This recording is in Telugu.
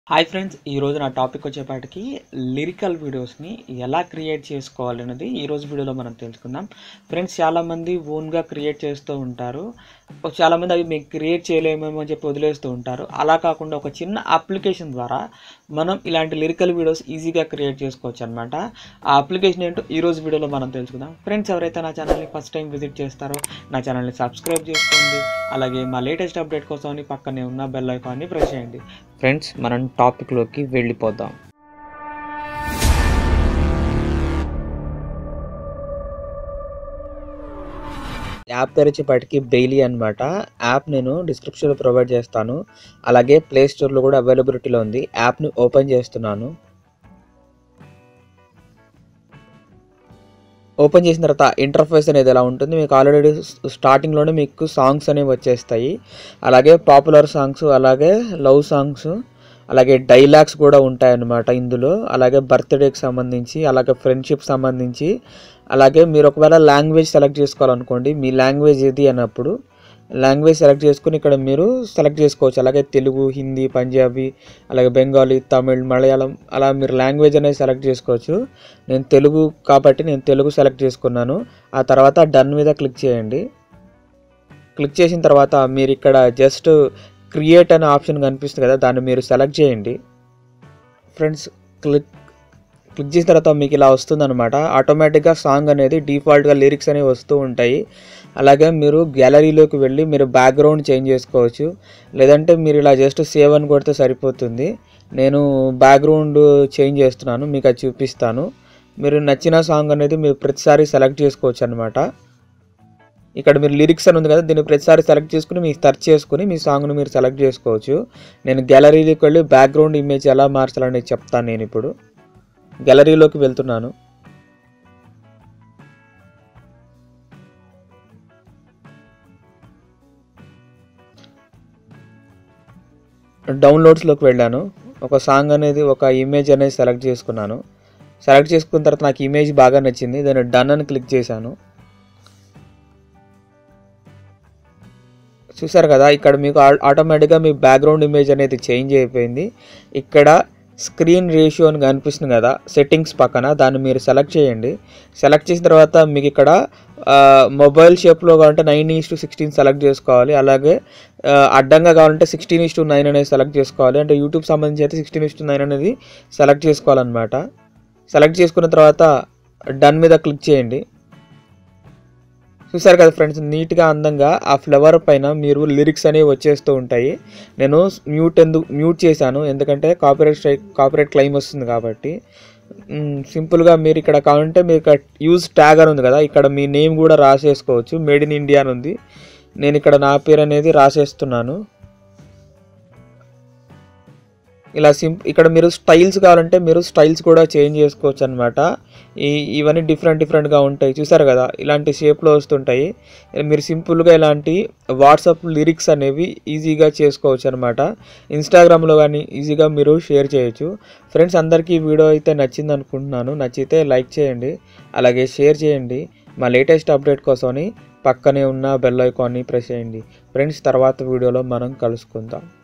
హాయ్ ఫ్రెండ్స్ ఈరోజు నా టాపిక్ వచ్చేపాటికి లిరికల్ వీడియోస్ని ఎలా క్రియేట్ చేసుకోవాలి అనేది ఈరోజు వీడియోలో మనం తెలుసుకుందాం ఫ్రెండ్స్ చాలామంది ఓన్గా క్రియేట్ చేస్తూ ఉంటారు చాలామంది అవి మేము క్రియేట్ చేయలేమేమో అని చెప్పి వదిలేస్తూ ఉంటారు అలా కాకుండా ఒక చిన్న అప్లికేషన్ ద్వారా మనం ఇలాంటి లిరికల్ వీడియోస్ ఈజీగా క్రియేట్ చేసుకోవచ్చు అనమాట ఆ అప్లికేషన్ ఏంటో ఈరోజు వీడియోలో మనం తెలుసుకుందాం ఫ్రెండ్స్ ఎవరైతే నా ఛానల్ని ఫస్ట్ టైం విజిట్ చేస్తారో నా ఛానల్ని సబ్స్క్రైబ్ చేసుకోండి అలాగే మా లేటెస్ట్ అప్డేట్ కోసం పక్కనే ఉన్న బెల్ ఐకాన్ని ప్రెస్ చేయండి ఫ్రెండ్స్ మనం టాపిక్లోకి వెళ్ళిపోదాం యాప్ పేరు వచ్చేపాటికి బెయిలీ అనమాట యాప్ నేను డిస్క్రిప్షన్లో ప్రొవైడ్ చేస్తాను అలాగే ప్లే స్టోర్లో కూడా అవైలబిలిటీలో ఉంది యాప్ని ఓపెన్ చేస్తున్నాను ఓపెన్ చేసిన తర్వాత ఇంటర్ఫేస్ అనేది ఎలా ఉంటుంది మీకు ఆల్రెడీ స్టార్టింగ్లోనే మీకు సాంగ్స్ అనేవి వచ్చేస్తాయి అలాగే పాపులర్ సాంగ్స్ అలాగే లవ్ సాంగ్స్ అలాగే డైలాగ్స్ కూడా ఉంటాయన్నమాట ఇందులో అలాగే బర్త్డేకి సంబంధించి అలాగే ఫ్రెండ్షిప్ సంబంధించి అలాగే మీరు ఒకవేళ లాంగ్వేజ్ సెలెక్ట్ చేసుకోవాలనుకోండి మీ లాంగ్వేజ్ ఏది అన్నప్పుడు లాంగ్వేజ్ సెలెక్ట్ చేసుకుని ఇక్కడ మీరు సెలెక్ట్ చేసుకోవచ్చు అలాగే తెలుగు హిందీ పంజాబీ అలాగే బెంగాలీ తమిళ్ మలయాళం అలా మీరు లాంగ్వేజ్ అనేది సెలెక్ట్ చేసుకోవచ్చు నేను తెలుగు కాబట్టి నేను తెలుగు సెలెక్ట్ చేసుకున్నాను ఆ తర్వాత డన్ మీద క్లిక్ చేయండి క్లిక్ చేసిన తర్వాత మీరు ఇక్కడ జస్ట్ క్రియేట్ అనే ఆప్షన్ కనిపిస్తుంది కదా దాన్ని మీరు సెలెక్ట్ చేయండి ఫ్రెండ్స్ క్లిక్ క్లిక్ చేసిన తర్వాత మీకు ఇలా వస్తుందన్నమాట ఆటోమేటిక్గా సాంగ్ అనేది డిఫాల్ట్గా లిరిక్స్ అనేవి వస్తూ ఉంటాయి అలాగే మీరు గ్యాలరీలోకి వెళ్ళి మీరు బ్యాక్గ్రౌండ్ చేంజ్ చేసుకోవచ్చు లేదంటే మీరు ఇలా జస్ట్ సేవ్ అని కొడితే సరిపోతుంది నేను బ్యాక్గ్రౌండ్ చేంజ్ చేస్తున్నాను మీకు అది చూపిస్తాను మీరు నచ్చిన సాంగ్ అనేది మీరు ప్రతిసారి సెలెక్ట్ చేసుకోవచ్చు అనమాట ఇక్కడ మీరు లిరిక్స్ అని ఉంది కదా దీన్ని ప్రతిసారి సెలెక్ట్ చేసుకుని మీరు సెర్చ్ చేసుకుని మీ సాంగ్ను మీరు సెలెక్ట్ చేసుకోవచ్చు నేను గ్యాలరీలోకి వెళ్ళి బ్యాక్గ్రౌండ్ ఇమేజ్ ఎలా మార్చాలని చెప్తాను నేను ఇప్పుడు గ్యాలరీలోకి వెళ్తున్నాను డౌన్లోడ్స్లోకి వెళ్ళాను ఒక సాంగ్ అనేది ఒక ఇమేజ్ అనేది సెలెక్ట్ చేసుకున్నాను సెలెక్ట్ చేసుకున్న తర్వాత నాకు ఇమేజ్ బాగా నచ్చింది దాన్ని డన్ అని క్లిక్ చేశాను చూసారు కదా ఇక్కడ మీకు ఆటోమేటిక్గా మీ బ్యాక్గ్రౌండ్ ఇమేజ్ అనేది చేంజ్ అయిపోయింది ఇక్కడ స్క్రీన్ రేషియో అని కనిపిస్తుంది కదా సెట్టింగ్స్ పక్కన దాన్ని మీరు సెలెక్ట్ చేయండి సెలెక్ట్ చేసిన తర్వాత మీకు ఇక్కడ మొబైల్ షేప్లో కావాలంటే nine is to sixteen select చేసుకోవాలి అలాగే అడ్డంగా కావాలంటే సిక్స్టీన్ ఈస్ టు నైన్ అనేది సెలెక్ట్ చేసుకోవాలి అంటే యూట్యూబ్ సంబంధించి అయితే సిక్స్టీన్ ఈస్ టు నైన్ అనేది సెలెక్ట్ చేసుకోవాలన్నమాట సెలెక్ట్ చేసుకున్న తర్వాత డన్ మీద క్లిక్ చేయండి చూసారు కదా ఫ్రెండ్స్ నీట్గా అందంగా ఆ ఫ్లవర్ పైన మీరు లిరిక్స్ అనేవి వచ్చేస్తూ ఉంటాయి నేను మ్యూట్ ఎందుకు మ్యూట్ చేశాను ఎందుకంటే కాపీరైట్ స్ట్రైక్ కాపీరైట్ క్లెయిమ్ వస్తుంది కాబట్టి సింపుల్గా మీరు ఇక్కడ కావాలంటే మీరు ఇక్కడ యూజ్ ట్యాగ్ అని ఉంది కదా ఇక్కడ మీ నేమ్ కూడా రాసేసుకోవచ్చు మేడ్ ఇన్ ఇండియా అని ఉంది నేను ఇక్కడ నా పేరు అనేది రాసేస్తున్నాను ఇలా సిం ఇక్కడ మీరు స్టైల్స్ కావాలంటే మీరు స్టైల్స్ కూడా చేంజ్ చేసుకోవచ్చు అనమాట ఈ ఇవన్నీ డిఫరెంట్ డిఫరెంట్గా ఉంటాయి చూసారు కదా ఇలాంటి షేప్లో వస్తుంటాయి మీరు సింపుల్గా ఇలాంటి వాట్సాప్ లిరిక్స్ అనేవి ఈజీగా చేసుకోవచ్చు అనమాట ఇన్స్టాగ్రామ్లో కానీ ఈజీగా మీరు షేర్ చేయొచ్చు ఫ్రెండ్స్ అందరికీ ఈ వీడియో అయితే నచ్చింది అనుకుంటున్నాను నచ్చితే లైక్ చేయండి అలాగే షేర్ చేయండి మా లేటెస్ట్ అప్డేట్ కోసమని పక్కనే ఉన్న బెల్ ఐకాన్ని ప్రెస్ చేయండి ఫ్రెండ్స్ తర్వాత వీడియోలో మనం కలుసుకుందాం